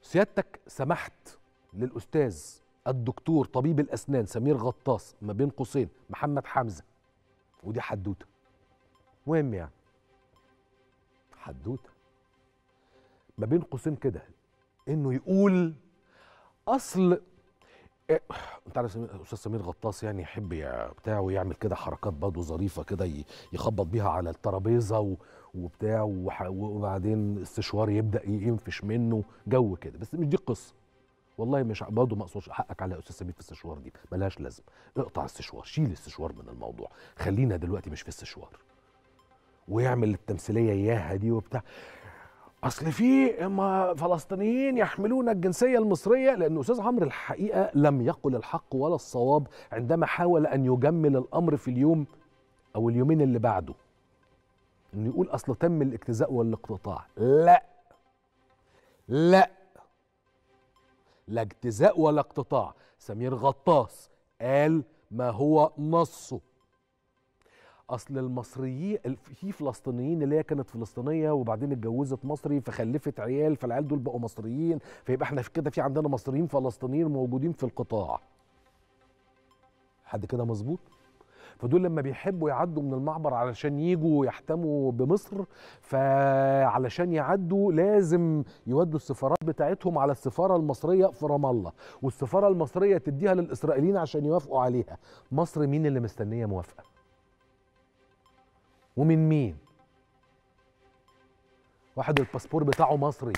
سيادتك سمحت للاستاذ الدكتور طبيب الاسنان سمير غطاس ما بين قوسين محمد حمزه ودي حدوته مهم يعني حدوته ما بين قوسين كده انه يقول اصل إيه، انت عارف سمير- استاذ سمير غطاس يعني يحب يا بتاع ويعمل كده حركات برضه ظريفه كده ي- يخبط بيها على الترابيزه و- وبتاع وح- وبعدين السشوار يبدا ينفش منه جو كده بس مش دي القصه والله مش برضه ما اقصدش حقك على يا استاذ سمير في السشوار دي ملهاش لازم اقطع السشوار شيل السشوار من الموضوع خلينا دلوقتي مش في السشوار ويعمل التمثيليه اياها دي وبتاع اصل في ما فلسطينيين يحملون الجنسيه المصريه لان استاذ عمرو الحقيقه لم يقل الحق ولا الصواب عندما حاول ان يجمل الامر في اليوم او اليومين اللي بعده انه يقول اصل تم الاجتزاء والاقتطاع لا لا لا اجتزاء ولا اقتطاع سمير غطاس قال ما هو نصه اصل المصريين في فلسطينيين اللي هي كانت فلسطينيه وبعدين اتجوزت مصري فخلفت عيال فالعيال دول بقوا مصريين فيبقى احنا في كده في عندنا مصريين فلسطينيين موجودين في القطاع حد كده مظبوط فدول لما بيحبوا يعدوا من المعبر علشان يجوا يحتموا بمصر فعلشان يعدوا لازم يودوا السفارات بتاعتهم على السفاره المصريه في رام الله والسفاره المصريه تديها للاسرائيليين عشان يوافقوا عليها مصر مين اللي مستنيه موافقه ومن مين واحد الباسبور بتاعه مصري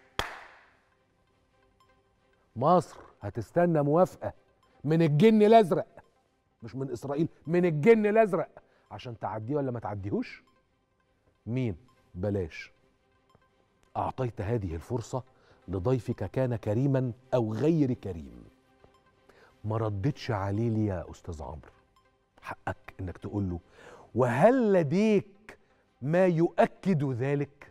مصر هتستنى موافقه من الجن الازرق مش من اسرائيل من الجن الازرق عشان تعديه ولا ما تعديهوش مين بلاش اعطيت هذه الفرصه لضيفك كان كريما او غير كريم ما ردتش عليه ليه يا استاذ عمرو حقك انك تقول له وهل لديك ما يؤكد ذلك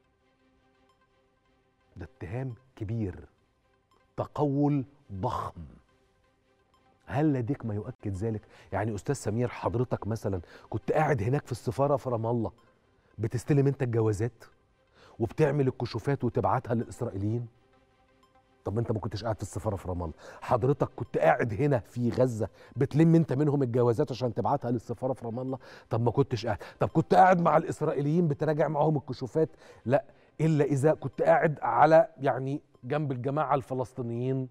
ده اتهام كبير تقول ضخم هل لديك ما يؤكد ذلك يعني استاذ سمير حضرتك مثلا كنت قاعد هناك في السفاره في رام الله بتستلم انت الجوازات وبتعمل الكشوفات وتبعتها للاسرائيليين طب ما انت ما كنتش قاعد في السفاره في رام الله حضرتك كنت قاعد هنا في غزه بتلم انت منهم الجوازات عشان تبعتها للسفاره في رام الله طب ما كنتش قاعد طب كنت قاعد مع الاسرائيليين بتراجع معاهم الكشوفات لا الا اذا كنت قاعد على يعني جنب الجماعه الفلسطينيين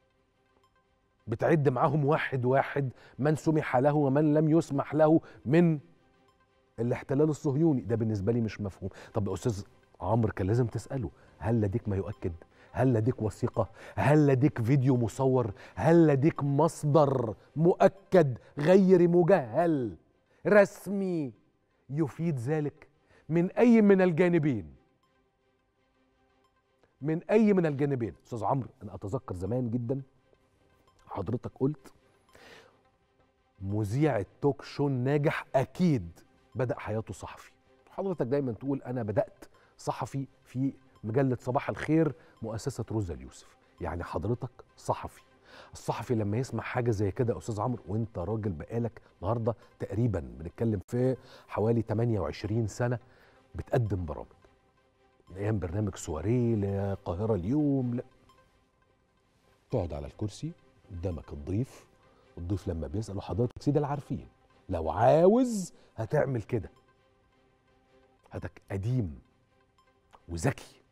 بتعد معاهم واحد واحد من سمح له ومن لم يسمح له من الاحتلال الصهيوني ده بالنسبه لي مش مفهوم طب يا استاذ عمرو كان لازم تساله هل لديك ما يؤكد هل لديك وثيقه هل لديك فيديو مصور هل لديك مصدر مؤكد غير مجهل رسمي يفيد ذلك من اي من الجانبين من اي من الجانبين استاذ عمرو انا اتذكر زمان جدا حضرتك قلت مذيع التوك شو الناجح اكيد بدا حياته صحفي حضرتك دايما تقول انا بدات صحفي في مجله صباح الخير مؤسسه روزا اليوسف يعني حضرتك صحفي الصحفي لما يسمع حاجه زي كده يا استاذ عمرو وانت راجل بقالك النهارده تقريبا بنتكلم في حوالي 28 سنه بتقدم برامج من ايام برنامج سواريه لقاهره اليوم لا تقعد على الكرسي قدامك الضيف الضيف لما بيسأل وحضرتك سيدي العارفين لو عاوز هتعمل كده هتك قديم وذكي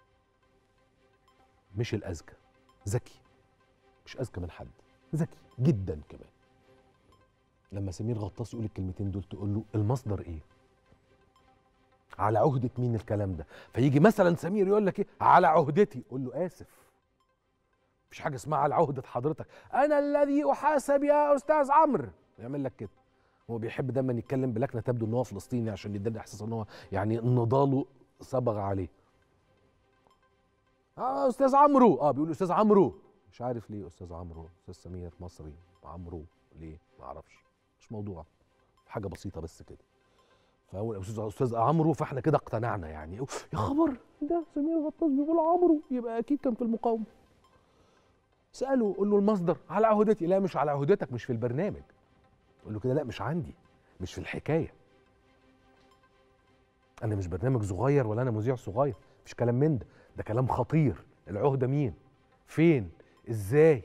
مش الأذكى ذكي مش أذكى من حد ذكي جدا كمان لما سمير غطاس يقول الكلمتين دول تقول له المصدر ايه على عهدة مين الكلام ده فيجي مثلا سمير يقول لك ايه على عهدتي قول له اسف مفيش حاجه اسمها على عهده حضرتك انا الذي احاسب يا استاذ عمرو يعمل لك كده هو بيحب دايما يتكلم بلكنه تبدو ان هو فلسطيني عشان يدينا احساس ان هو يعني نضاله صبغ عليه اه استاذ عمرو اه بيقول استاذ عمرو مش عارف ليه استاذ عمرو استاذ سمير مصري عمرو ليه ما اعرفش مش موضوع حاجه بسيطه بس كده فاول استاذ استاذ عمرو فاحنا كده اقتنعنا يعني يا خبر ده سمير غطاس بيقول عمرو يبقى اكيد كان في المقاومه ساله قول له المصدر على عهدتي لا مش على عهدتك مش في البرنامج قول له كده لا مش عندي مش في الحكايه انا مش برنامج صغير ولا انا مذيع صغير مش كلام من ده ده كلام خطير العهده مين فين ازاي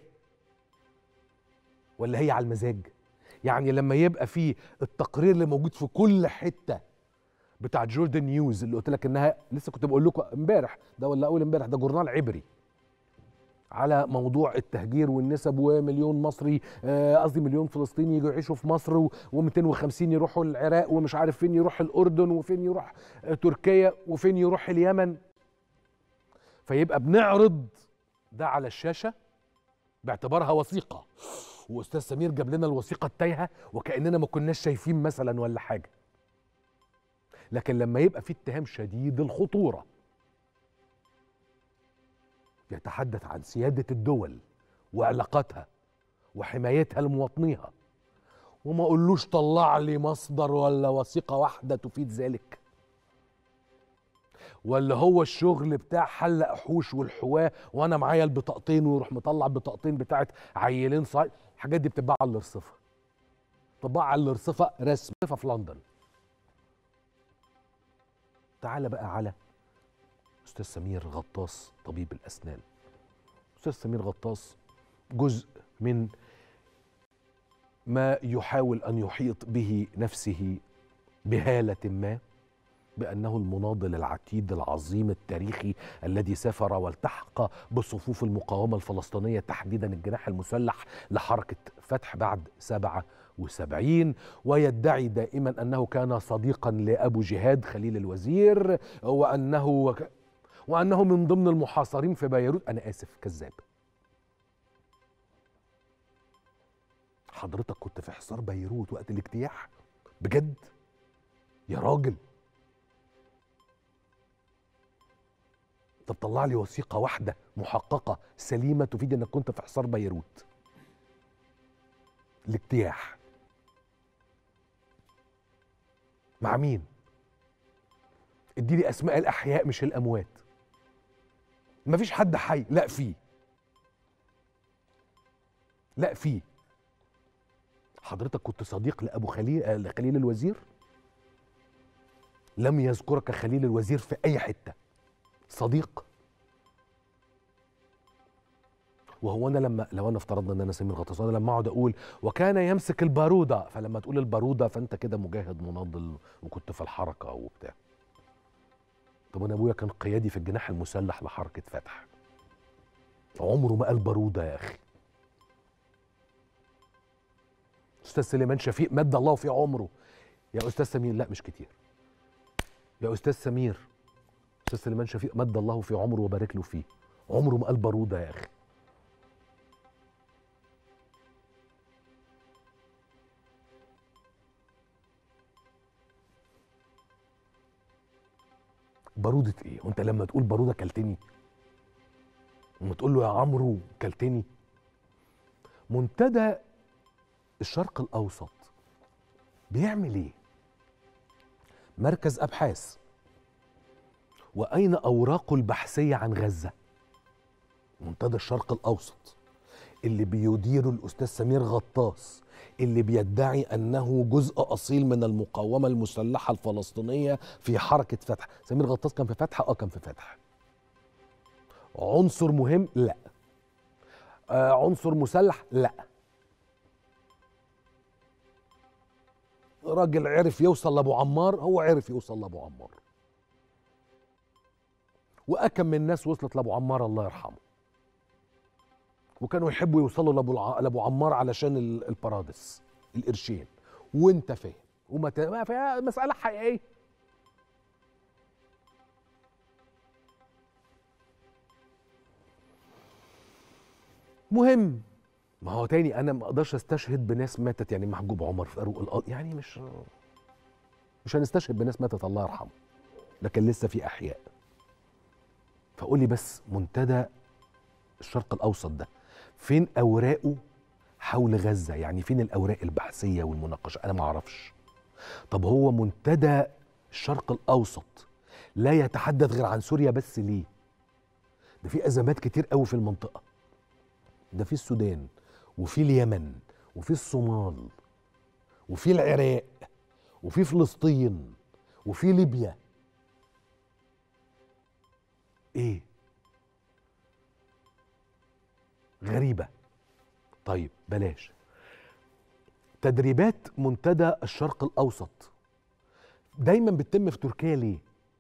ولا هي على المزاج يعني لما يبقى في التقرير اللي موجود في كل حته بتاع جوردن نيوز اللي قلت لك انها لسه كنت بقول لكم امبارح ده ولا اول امبارح ده جورنال عبري على موضوع التهجير والنسب ومليون مصري آه، قصدي مليون فلسطيني يجوا يعيشوا في مصر و250 يروحوا العراق ومش عارف فين يروح الاردن وفين يروح آه، تركيا وفين يروح اليمن فيبقى بنعرض ده على الشاشه باعتبارها وثيقه واستاذ سمير جاب لنا الوثيقه التايهه وكاننا ما كناش شايفين مثلا ولا حاجه لكن لما يبقى في اتهام شديد الخطوره يتحدث عن سياده الدول وعلاقاتها وحمايتها لمواطنيها وما اقولوش طلع لي مصدر ولا وثيقه واحده تفيد ذلك ولا هو الشغل بتاع حلق حوش والحواه وانا معايا البطاقتين ويروح مطلع البطاقتين بتاعت عيلين صاي الحاجات دي بتتباع على الرصفه تطبع على الرصفه رسم في لندن تعال بقى على استاذ سمير غطاس طبيب الاسنان استاذ سمير غطاس جزء من ما يحاول ان يحيط به نفسه بهاله ما بانه المناضل العتيد العظيم التاريخي الذي سافر والتحق بصفوف المقاومه الفلسطينيه تحديدا الجناح المسلح لحركه فتح بعد 77 ويدعي دائما انه كان صديقا لابو جهاد خليل الوزير وانه وانه من ضمن المحاصرين في بيروت انا اسف كذاب حضرتك كنت في حصار بيروت وقت الاجتياح بجد يا راجل طب طلع لي وثيقه واحده محققه سليمه تفيد انك كنت في حصار بيروت الاجتياح مع مين اديني اسماء الاحياء مش الاموات مفيش حد حي لا في لا في حضرتك كنت صديق لابو خليل لخليل الوزير لم يذكرك خليل الوزير في اي حته صديق وهو انا لما لو انا افترضنا ان انا سمير غطاس انا لما اقعد اقول وكان يمسك الباروده فلما تقول الباروده فانت كده مجاهد مناضل وكنت في الحركه وبتاع طب انا ابويا كان قيادي في الجناح المسلح لحركه فتح عمره ما قال باروده يا اخي استاذ سليمان شفيق مد الله في عمره يا استاذ سمير لا مش كتير يا استاذ سمير استاذ سليمان شفيق مد الله في عمره وبارك له فيه عمره ما قال باروده يا اخي بارودة ايه؟ وانت لما تقول بارودة كلتني لما تقول له يا عمرو كلتني منتدى الشرق الاوسط بيعمل ايه؟ مركز ابحاث واين اوراقه البحثيه عن غزه؟ منتدى الشرق الاوسط اللي بيديره الاستاذ سمير غطاس اللي بيدعي انه جزء اصيل من المقاومه المسلحه الفلسطينيه في حركه فتح سمير غطاس كان في فتح اه كان في فتح عنصر مهم لا آه عنصر مسلح لا راجل عرف يوصل لابو عمار هو عرف يوصل لابو عمار واكم من الناس وصلت لابو عمار الله يرحمه وكانوا يحبوا يوصلوا لابو الع... لابو عمار علشان البرادس القرشين وانت فاهم وما ت... فيها مساله حقيقيه مهم ما هو تاني انا ما اقدرش استشهد بناس ماتت يعني محجوب عمر فاروق القاضي يعني مش مش هنستشهد بناس ماتت الله يرحمه لكن لسه في احياء فقول لي بس منتدى الشرق الاوسط ده فين اوراقه حول غزه يعني فين الاوراق البحثيه والمناقشه انا ما اعرفش طب هو منتدى الشرق الاوسط لا يتحدث غير عن سوريا بس ليه ده في ازمات كتير قوي في المنطقه ده في السودان وفي اليمن وفي الصومال وفي العراق وفي فلسطين وفي ليبيا ايه غريبه طيب بلاش تدريبات منتدى الشرق الاوسط دايما بتتم في تركيا ليه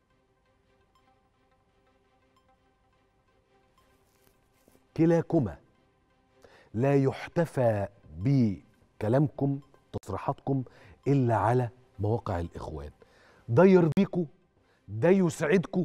كلاكما لا يحتفى بكلامكم تصريحاتكم الا على مواقع الاخوان ده يرضيكوا ده يسعدكوا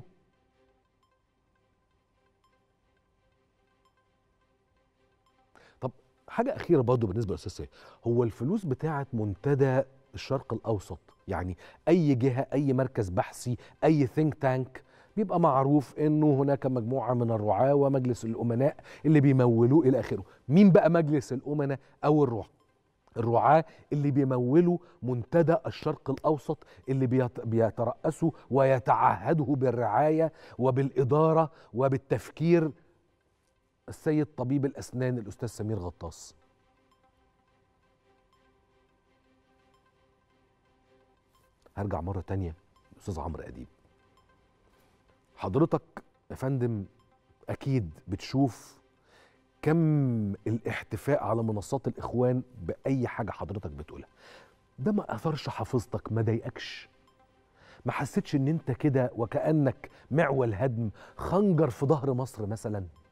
طب حاجه اخيره برضه بالنسبه للاستاذ سيد هو الفلوس بتاعه منتدى الشرق الاوسط يعني اي جهه اي مركز بحثي اي ثينك تانك بيبقى معروف انه هناك مجموعه من الرعاه ومجلس الامناء اللي بيمولوه الى اخره مين بقى مجلس الامناء او الرعاه الرعاة اللي بيمولوا منتدى الشرق الأوسط اللي بيت- بيترأسوا ويتعهدوا بالرعاية وبالإدارة وبالتفكير السيد طبيب الأسنان الأستاذ سمير غطاس هرجع مرة تانية أستاذ عمرو أديب حضرتك يا فندم أكيد بتشوف كم الاحتفاء على منصات الإخوان بأي حاجة حضرتك بتقولها ده ما أثرش حافظتك ما ضايقكش ما حسيتش ان انت كده وكأنك معول هدم خنجر في ظهر مصر مثلا